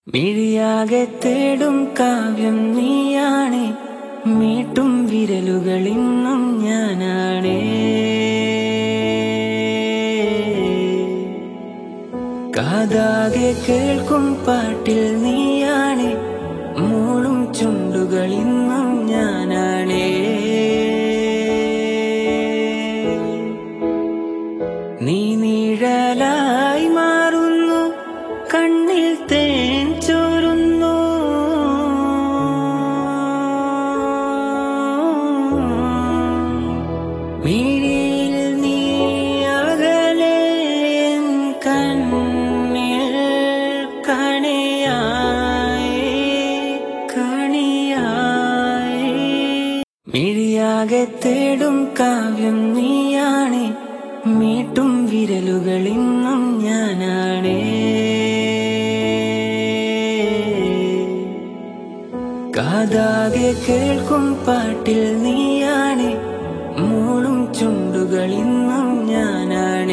മിഴിയാകെ തേടും കാവ്യം നീയാണേ മീട്ടും വിരലുകളിന്നും ഞാനാണേ കാതാകെ കേൾക്കും പാട്ടിൽ നീയാണേ മൂളും ചുണ്ടുകളിന്നും ഞാനാണേ നീ നിഴലായി മാറുന്നു കണ്ണിൽ തേൻ ചോരുന്നു മിഴിയിൽ നീ അകലെ എൻ കണ്ണിൽ കണിയായി കണിയായി മിഴിയാകെ തേടും കാവ്യം നീയാണേ മീട്ടും വിരലുകളിന്നും ഞാനാണേ കാതാകെ കേൾക്കും പാട്ടിൽ നീയാണേ മൂളും ചുണ്ടുകളിന്നും ഞാനാണേ